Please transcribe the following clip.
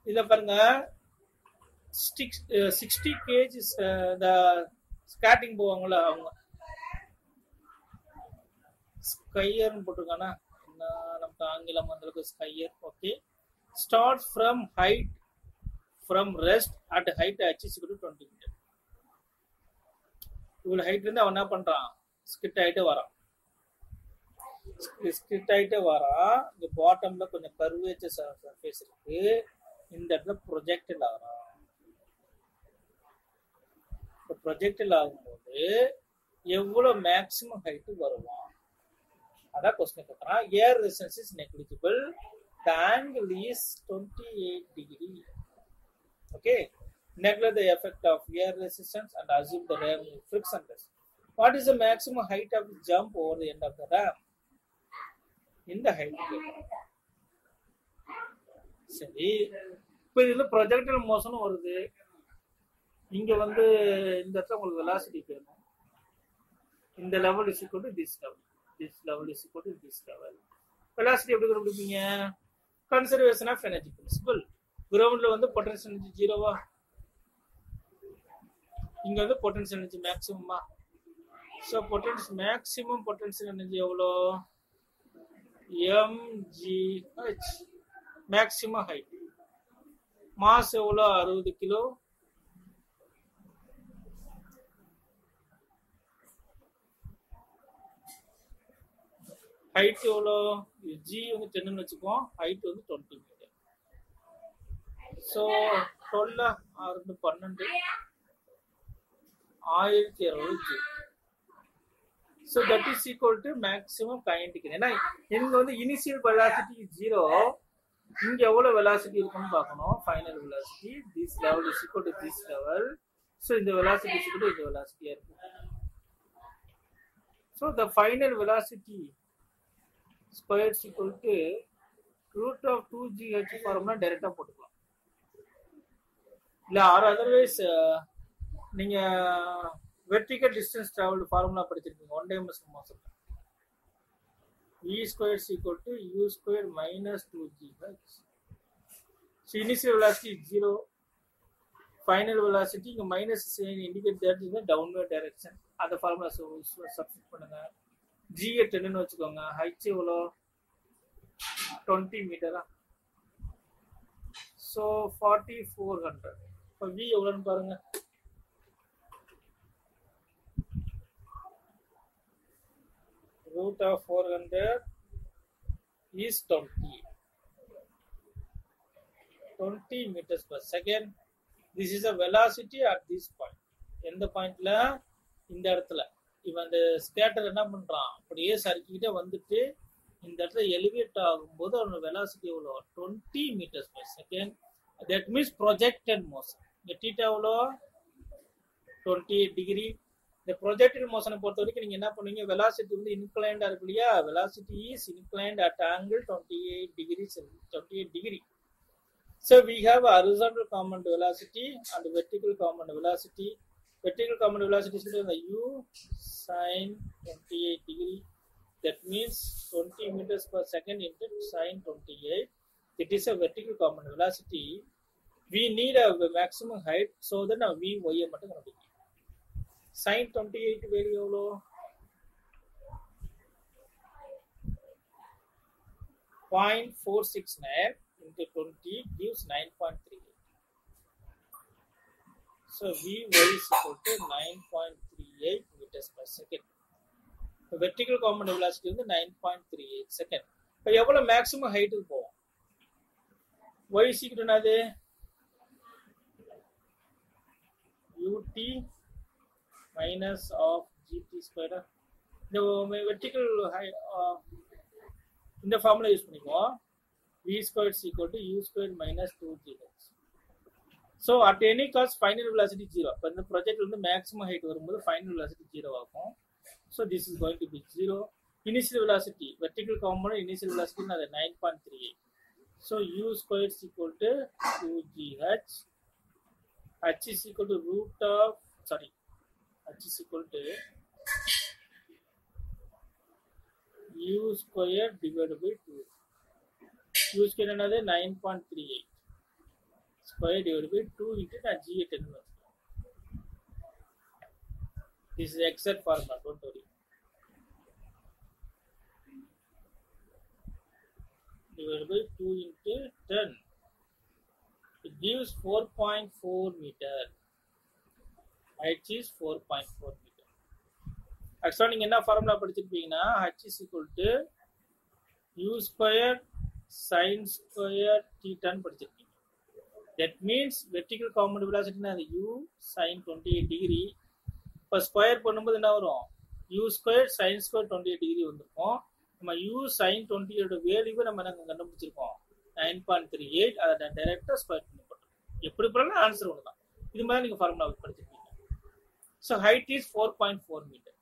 இதுல பாருங்க sixty KG இந்த ஸ்கேட்டிங் போவாங்கல்ல அவங்க ஸ்கையர்னு போட்டிருக்கானா என்ன நமக்கு ஆங்கிலம் வந்திருக்கு square okay start from height from rest at height achieves twenty metre இவ்வளோ ஹைட் இருந்து அவன் என்ன பண்றான் ஸ்கிட் ஆயிட்டு வரான் ஸ்கிட் ஆயிட்டு வரான் இந்த பாட்டம்ல கொஞ்சம் கர்வேச்சர் சர்ஃபேஸ் இருக்கு இந்த இடத்துல ப்ரொஜெக்டில் ஆகிறான் இப்போ ப்ரொஜெக்டில் ஆகும்போது எவ்வளோ மேக்ஸிமம் ஹைட்டு வருவான் அதான் கொஸ்டின் கேட்குறான் air resistance is negligible the angle is twenty eight degree okay neglect the effect of air resistance and assume the ram frictionless. What is the maximum height of the jump over the end of the ram? இந்த height சரி இப்போ இதுல projectile மோஷனும் வருது இங்க வந்து இந்த இடத்துல உங்களுக்கு வெலாசிட்டி வேணும் இந்த level is equal to this level this level is equal to this level velocity எப்படி கண்டுபிடிப்பீங்க கன்சர்வேஷன் ஆஃப் எனர்ஜி பிரின்சிபல் கிரவுண்ட்ல வந்து பொட்டன்ஷியல் எனர்ஜி ஜீரோவா இங்க வந்து பொட்டன்ஷியல் எனர்ஜி மேக்ஸிமமா ஸோ பொட்டன்ஸ் மேக்ஸிமம் பொட்டன்ஷியல் எனர்ஜி எவ்வளோ எம்ஜிஹெச் மேக்ஸிமம் ஹைட் மாஸ் எவ்வளோ அறுபது கிலோ ஹைட் எவ்வளோ ஜி வந்து டென்னு வச்சுக்குவோம் ஹைட் வந்து டுவெண்ட்டி மீட்டர் ஸோ டுவெல் ரெண்டு பன்னெண்டு ஆயிரத்தி அறுபது g so that is equal to maximum kinetic ஏன்னா இங்க வந்து இனிஷியல் வெலாசிட்டி ஜீரோ இங்க எவ்வளவு வெலாசிட்டி இருக்குன்னு பார்க்கணும் final velocity this level is equal to this level so இந்த வெலாசிட்டி இஸ் ஈக்குவல் இந்த வெலாசிட்டியா இருக்கும் so the final velocity square equal to root of two GH ஃபார்ம்னா டைரெக்டாக போட்டுக்கலாம் இல்லை ஆர் அதர்வைஸ் நீங்க வெர்டிகல் டிஸ்டன்ஸ் டிராவல்டு ஃபார்முலா படிச்சிருக்கீங்க ஒன் டைமென்ஷன் மோஷன் இ square equal to u square minus two g h so initial velocity zero final velocity இங்கே minus indicate that is downward direction அந்த formula substitute பண்ணுங்க g ah டென்னு வச்சுக்கோங்க h எவ்வளோ twenty மீட்டரா so forty four hundred இப்போ v எவ்வளோன்னு பாருங்க root of 400 is 20. 20 meters per second. This is a velocity at this point. எந்த பாயிண்ட்ல இந்த இடத்துல இவன் அந்த ஸ்கேட்டர் என்ன பண்றான் அப்படியே சறுக்கிக்கிட்டே வந்துட்டு இந்த இடத்துல எலிவேட் ஆகும்போது அவனோட வெலாசிட்டி எவ்வளோ twenty metres per second that means projected motion இங்க டீட்டா எவ்வளோ டுவெண்ட்டி எயிட் டிகிரி இந்த ப்ரொஜெக்டட் மோஷனை பொறுத்த வரைக்கும் நீங்க என்ன பண்ணுவீங்க வெலாசிட்டி வந்து இன்க்ளைண்டா இருக்கு இல்லையா velocity is inclined at angle twenty eight degree twenty eight degree so we have horizontal component velocity and vertical component velocity vertical component velocity சொல்றது u sin 28 degree that means 20 meters per second into sin 28 it is a vertical component velocity we need a maximum height so that now v y மட்டும் கண்டுபிடிக்கணும் sin 28 value எவ்வளோ point four six nine into twenty gives nine point three so v y is equal to nine point three eight meters per second இப்போ vertical component velocity வந்து nine point three eight second இப்போ எவ்வளோ maximum ஹைட்டுக்கு போவோம் y சீக்கிரம் என்னது u t minus half g t ஸ்கொயரா இந்த வெர்டிக்கல் ஹை இந்த ஃபார்முலா யூஸ் பண்ணிக்குவோம் v square equal to u square minus two g h so at any cost final velocity zero இப்போ இந்த ப்ராஜெக்ட் வந்து மேக்ஸிமம் ஹைட் வரும்போது ஃபைனல் வெலாசிட்டி ஜீரோ ஆகும் so this is going to be zero initial velocity vertical component initial velocity அது nine point three eight so u square equal to two g h h is equal to root of sorry h is equal to u square divided by 2 u square another 9.38 square divide by two into நான் g a ten வச்சுக்கேன் this is exact formula don't worry divided by 2 into 10. It gives 4.4 meter. H is 4.4 meter. ஆக்சுவலாக நீங்கள் என்ன formula படிச்சிருப்பீங்கன்னா h is equal to u square sine square டீட்டான்னு படிச்சிருப்பீங்க that means vertical component வெலாசிட்டினா அது u sine twenty eight degree இப்போ square பண்ணும்போது என்ன வரும் u square sine square twenty eight degree வந்திருக்கும் நம்ம யூ சைன் டுவெண்ட்டி எயிட் வேல்யூவை நம்ம நாங்கள் கண்டுபிடிச்சிருக்கோம் நைன் பாயிண்ட் த்ரீ எயிட் அதை டைரெக்டாக ஸ்கொயர் பண்ணி போட்டோம் எப்படி போனாலும் ஆன்சர் ஒன்று தான் இது மாதிரி நீங்கள் ஃபார்முலா படிச்சிருப்பீங்க so height is four point four metre